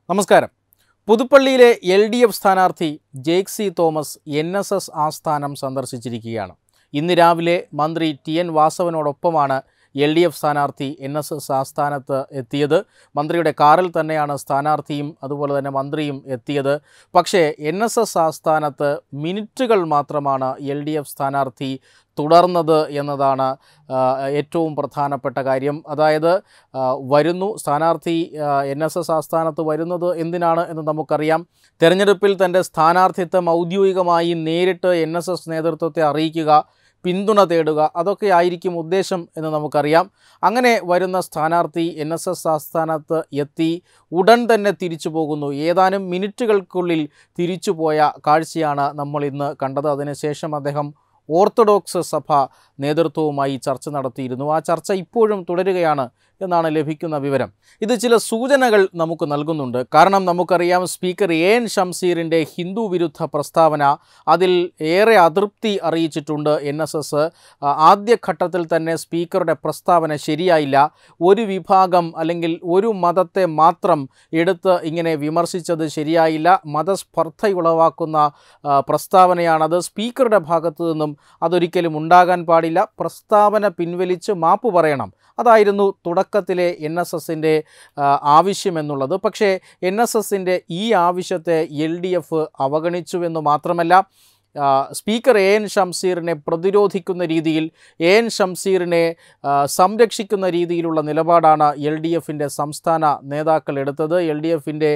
നമസ്കാരം പുതുപ്പള്ളിയിലെ L D F സ്ഥാനാർത്ഥി Jaick C Thomas N S S ആസ്ഥാനം സന്ദർശിച്ചിരിക്കുകയാണ് ഇന്ന് രാവിലെ മന്ത്രി ടി എൻ വാസവനോടൊപ്പമാണ് എൽ ഡി എഫ് സ്ഥാനാർത്ഥി എൻ എസ് എസ് ആസ്ഥാനത്ത് എത്തിയത് മന്ത്രിയുടെ കാറിൽ തന്നെയാണ് സ്ഥാനാർത്ഥിയും അതുപോലെ തന്നെ മന്ത്രിയും എത്തിയത് പക്ഷേ എൻ എസ് എസ് ആസ്ഥാനത്ത് മിനിറ്റുകൾ മാത്രമാണ് എൽ ഡി എഫ് സ്ഥാനാർത്ഥി തുടർന്നത് എന്നതാണ് ആ, ഏറ്റവും പ്രധാനപ്പെട്ട കാര്യം അതായത് ആ, വരുന്നു സ്ഥാനാർത്ഥി എൻ എസ് എസ് ആസ്ഥാനത്ത് വരുന്നത് എന്തിനാണ് എന്ന് നമുക്കറിയാം തെരഞ്ഞെടുപ്പിൽ തൻ്റെ സ്ഥാനാർത്ഥിത്വം ഔദ്യോഗികമായി നേരിട്ട് എൻ എസ് എസ് നേതൃത്വത്തെ അറിയിക്കുക പിന്തുണ തേടുക അതൊക്കെ ആയിരിക്കും ഉദ്ദേശം എന്ന് നമുക്കറിയാം അങ്ങനെ വരുന്ന സ്ഥാനാർത്ഥി എൻ എസ് എസ് ആസ്ഥാനത്ത് എത്തി ഉടൻ തന്നെ തിരിച്ചു പോകുന്നു ഏതാനും മിനിറ്റുകൾക്കുള്ളിൽ തിരിച്ചു പോയ കാഴ്ചയാണ് നമ്മൾ ഇന്ന് കണ്ടത് അതിനുശേഷം അദ്ദേഹം ഓർത്തഡോക്സ് സഭ നേതൃത്വവുമായി ചർച്ച നടത്തിയിരുന്നു ആ ചർച്ച ഇപ്പോഴും തുടരുകയാണ് എന്നാണ് ലഭിക്കുന്ന വിവരം ഇത് ചില സൂചനകൾ നമുക്ക് നൽകുന്നുണ്ട് കാരണം നമുക്കറിയാം സ്പീക്കർ എ എൻ ഷംസീറിൻ്റെ ഹിന്ദു വിരുദ്ധ പ്രസ്താവന അതിൽ ഏറെ അതൃപ്തി അറിയിച്ചിട്ടുണ്ട് എൻ എസ് എസ് ആദ്യഘട്ടത്തിൽ തന്നെ സ്പീക്കറുടെ പ്രസ്താവന ശരിയായില്ല ഒരു വിഭാഗം അല്ലെങ്കിൽ ഒരു മതത്തെ മാത്രം എടുത്ത് ഇങ്ങനെ വിമർശിച്ചത് ശരിയായില്ല മതസ്പർദ്ധയുളവാക്കുന്ന ആ, പ്രസ്താവനയാണത് സ്പീക്കറുടെ ഭാഗത്തു നിന്നും അതൊരിക്കലും ഉണ്ടാകാൻ പാടില്ല പ്രസ്താവന പിൻവലിച്ച് മാപ്പ് പറയണം അതായിരുന്നു തുടക്കത്തിലെ എൻ എസ് എസിൻ്റെ ആവശ്യമെന്നുള്ളത് പക്ഷേ എൻ എസ് എസിൻ്റെ ഈ ആവശ്യത്തെ എൽ ഡി എഫ് അവഗണിച്ചു എന്ന് മാത്രമല്ല ആ, സ്പീക്കർ എ എൻ ഷംസീറിനെ പ്രതിരോധിക്കുന്ന രീതിയിൽ എ എൻ ഷംസീറിനെ ആ, സംരക്ഷിക്കുന്ന രീതിയിലുള്ള നിലപാടാണ് എൽ ഡി എഫിൻ്റെ സംസ്ഥാന നേതാക്കൾ എടുത്തത് എൽ ഡി എഫിൻ്റെ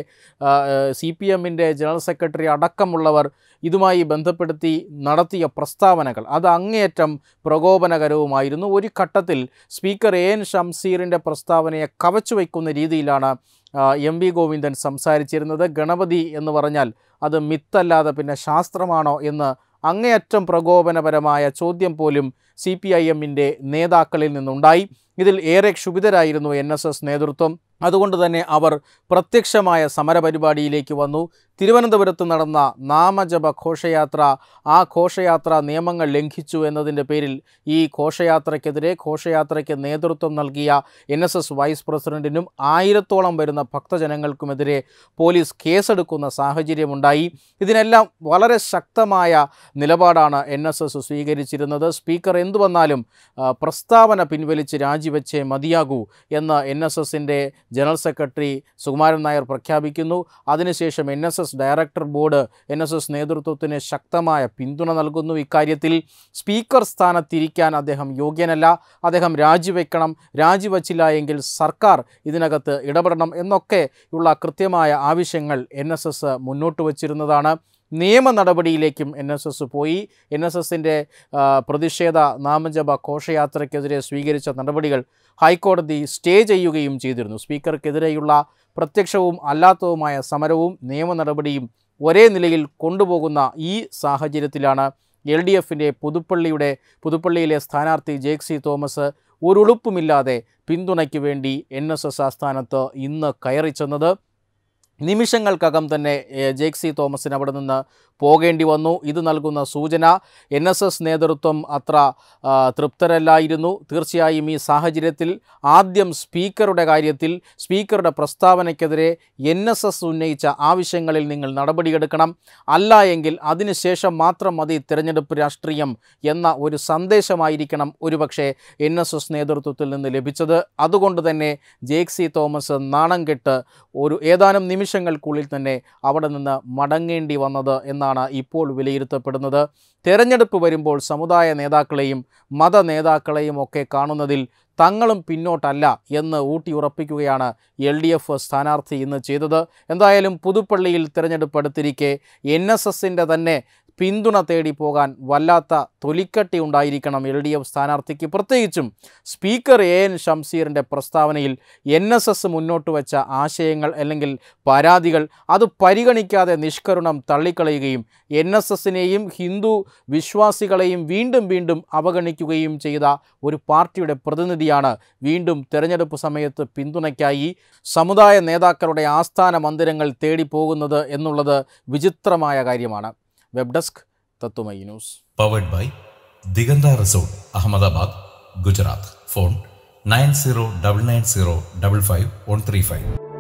സി പി എമ്മിൻ്റെ ജനറൽ സെക്രട്ടറി അടക്കമുള്ളവർ ഇതുമായി ബന്ധപ്പെടുത്തി നടത്തിയ പ്രസ്താവനകൾ അത് അങ്ങേയറ്റം പ്രകോപനകരവുമായിരുന്നു ഒരു ഘട്ടത്തിൽ സ്പീക്കർ എ എൻ ഷംസീറിൻ്റെ പ്രസ്താവനയെ കവച്ചു വയ്ക്കുന്ന രീതിയിലാണ് ആ, എം വി ഗോവിന്ദൻ സംസാരിച്ചിരുന്നത് ഗണപതി എന്ന് പറഞ്ഞാൽ അത് മിത്തല്ലാതെ പിന്നെ ശാസ്ത്രമാണോ എന്ന് അങ്ങേയറ്റം പ്രകോപനപരമായ ചോദ്യം പോലും സി പി ഐ എമ്മിൻ്റെ നേതാക്കളിൽ നിന്നുണ്ടായി ഇതിൽ ഏറെ ക്ഷുഭിതരായിരുന്നു എൻ എസ് എസ് നേതൃത്വം അതുകൊണ്ട് തന്നെ അവർ പ്രത്യക്ഷമായ സമരപരിപാടിയിലേക്ക് വന്നു തിരുവനന്തപുരത്ത് നടന്ന നാമജപ ഘോഷയാത്ര ആ ഘോഷയാത്ര നിയമങ്ങൾ ലംഘിച്ചു എന്നതിൻ്റെ പേരിൽ ഈ ഘോഷയാത്രയ്ക്കെതിരെ ഘോഷയാത്രയ്ക്ക് നേതൃത്വം നൽകിയ എൻ എസ് എസ് വൈസ് പ്രസിഡന്റിനും ആയിരത്തോളം വരുന്ന ഭക്തജനങ്ങൾക്കുമെതിരെ പോലീസ് കേസെടുക്കുന്ന സാഹചര്യമുണ്ടായി ഇതിനെല്ലാം വളരെ ശക്തമായ നിലപാടാണ് എൻ എസ് എസ് സ്വീകരിച്ചിരുന്നത് സ്പീക്കർ എന്തു വന്നാലും ആ, പ്രസ്താവന പിൻവലിച്ച് രാജിവെച്ചേ മതിയാകൂ എന്ന് എൻ എസ് എസിൻ്റെ ജനറൽ സെക്രട്ടറി സുകുമാരൻ നായർ പ്രഖ്യാപിക്കുന്നു അതിനുശേഷം N S S director board N S S നേതൃത്വത്തിന് ശക്തമായ പിന്തുണ നൽകുന്നു ഇക്കാര്യത്തിൽ സ്പീക്കർ സ്ഥാനത്തിരിക്കാൻ അദ്ദേഹം യോഗ്യനല്ല അദ്ദേഹം രാജിവെക്കണം രാജിവച്ചില്ല എങ്കിൽ സർക്കാർ ഇതിനകത്ത് ഇടപെടണം എന്നൊക്കെ ഉള്ള കൃത്യമായ ആവശ്യങ്ങൾ എൻ എസ് എസ് മുന്നോട്ട് വച്ചിരുന്നതാണ് നിയമ നടപടിയിലേക്കും എൻ എസ് എസ് പോയി എൻ എസ് എസിൻ്റെ പ്രതിഷേധ നാമജപ ഘോഷയാത്രയ്ക്കെതിരെ സ്വീകരിച്ച നടപടികൾ ഹൈക്കോടതി സ്റ്റേ ചെയ്യുകയും ചെയ്തിരുന്നു സ്പീക്കർക്കെതിരെയുള്ള പ്രത്യക്ഷവും അല്ലാത്തതുമായ സമരവും നിയമ നടപടിയും ഒരേ നിലയിൽ കൊണ്ടുപോകുന്ന ഈ സാഹചര്യത്തിലാണ് എൽ ഡി എഫിൻ്റെ പുതുപ്പള്ളിയുടെ പുതുപ്പള്ളിയിലെ സ്ഥാനാർത്ഥി ജേക്ക് സി തോമസ് ഒരുളുപ്പുമില്ലാതെ പിന്തുണയ്ക്ക് വേണ്ടി എൻ എസ് എസ് ആസ്ഥാനത്ത് ഇന്ന് കയറി ചെന്നത് നിമിഷങ്ങൾക്കകം തന്നെ എ, ജേക്ക് സി തോമസിന് അവിടെ നിന്ന് പോകേണ്ടി വന്നു ഇത് നൽകുന്ന സൂചന എൻ എസ് എസ് നേതൃത്വം അത്ര ആ, തൃപ്തരല്ലായിരുന്നു തീർച്ചയായും ഈ സാഹചര്യത്തിൽ ആദ്യം സ്പീക്കറുടെ കാര്യത്തിൽ സ്പീക്കറുടെ പ്രസ്താവനയ്ക്കെതിരെ എൻ എസ് എസ് ഉന്നയിച്ച ആവശ്യങ്ങളിൽ നിങ്ങൾ നടപടിയെടുക്കണം അല്ല എങ്കിൽ അതിനുശേഷം മാത്രം മതി തിരഞ്ഞെടുപ്പ് രാഷ്ട്രീയം എന്ന ഒരു സന്ദേശമായിരിക്കണം ഒരുപക്ഷെ എൻ എസ് എസ് നേതൃത്വത്തിൽ നിന്ന് ലഭിച്ചത് അതുകൊണ്ട് തന്നെ ജേക്ക് സി തോമസ് നാണം കെട്ട് ഒരു ഏതാനും നിമിഷങ്ങൾക്കുള്ളിൽ തന്നെ അവിടെ നിന്ന് മടങ്ങേണ്ടി വന്നത് എന്നാണ് ഇപ്പോൾ വിലയിരുത്തപ്പെടുന്നത് തെരഞ്ഞെടുപ്പ് വരുമ്പോൾ സമുദായ നേതാക്കളെയും മത നേതാക്കളെയും ഒക്കെ കാണുന്നതിൽ തങ്ങളും പിന്നോട്ടല്ല എന്ന് ഊട്ടിയുറപ്പിക്കുകയാണ് എൽ ഡി എഫ് സ്ഥാനാർത്ഥി ഇന്ന് ചെയ്തത് എന്തായാലും പുതുപ്പള്ളിയിൽ തിരഞ്ഞെടുപ്പ് അടുത്തിരിക്കെ എൻ എസ് എസിൻ്റെ തന്നെ പിന്തുണ തേടി പോകാൻ വല്ലാത്ത തൊലിക്കട്ടി ഉണ്ടായിരിക്കണം എൽ ഡി എഫ് സ്ഥാനാർത്ഥിക്ക് പ്രത്യേകിച്ചും സ്പീക്കർ എ എൻ ഷംസീറിൻ്റെ പ്രസ്താവനയിൽ എൻ എസ് എസ് മുന്നോട്ട് വെച്ച ആശയങ്ങൾ അല്ലെങ്കിൽ പരാതികൾ അത് പരിഗണിക്കാതെ നിഷ്കരുണം തള്ളിക്കളയുകയും എൻ എസ് എസിനെയും ഹിന്ദു വിശ്വാസികളെയും വീണ്ടും വീണ്ടും അവഗണിക്കുകയും ചെയ്ത ഒരു പാർട്ടിയുടെ പ്രതിനിധിയാണ് വീണ്ടും തെരഞ്ഞെടുപ്പ് സമയത്ത് പിന്തുണയ്ക്കായി സമുദായ നേതാക്കളുടെ ആസ്ഥാന മന്ദിരങ്ങൾ തേടി പോകുന്നത് എന്നുള്ളത് വിചിത്രമായ കാര്യമാണ് web desk Tatwamayi news powered by Diganta resort Ahmedabad Gujarat phone nine zero double nine zero double five one three five